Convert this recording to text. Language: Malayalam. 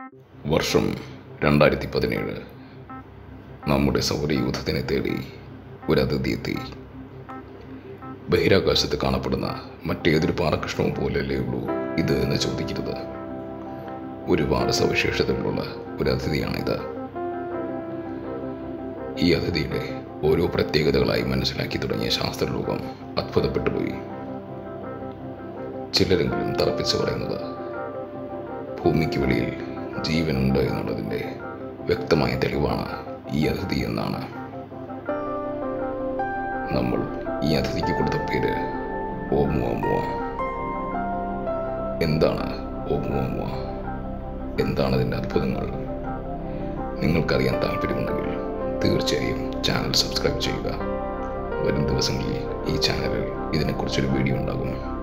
വർഷം രണ്ടായിരത്തി പതിനേഴ് നമ്മുടെ സൗരയൂഥത്തിനെ തേടി ഒരു അതിഥി എത്തി ബഹിരാകാശത്ത് കാണപ്പെടുന്ന മറ്റേതൊരു പാറകഷ്ണവും പോലെയല്ലേ ഉള്ളൂ ഇത് എന്ന് ചോദിക്കരുത് ഒരുപാട് സവിശേഷതകളുള്ള ഒരു അതിഥിയാണിത് ഈ അതിഥിയുടെ ഓരോ പ്രത്യേകതകളായി മനസ്സിലാക്കി തുടങ്ങിയ ശാസ്ത്രലോകം അത്ഭുതപ്പെട്ടുപോയി ചിലരെങ്കിലും തറപ്പിച്ച് പറയുന്നത് ഭൂമിക്ക് വെളിയിൽ ജീവനുണ്ട് എന്നുള്ളതിൻ്റെ വ്യക്തമായ തെളിവാണ് ഈ അതിഥി എന്നാണ് നമ്മൾ ഈ അതിഥിക്ക് കൊടുത്ത പേര് ഓമുവമുവ എന്താണ് ഓമുവമുവ എന്താണ് അതിൻ്റെ അത്ഭുതങ്ങൾ നിങ്ങൾക്കറിയാൻ താല്പര്യമുണ്ടെങ്കിൽ തീർച്ചയായും ചാനൽ സബ്സ്ക്രൈബ് ചെയ്യുക വരും ദിവസങ്ങളിൽ ഈ ചാനലിൽ ഇതിനെക്കുറിച്ചൊരു വീഡിയോ ഉണ്ടാകും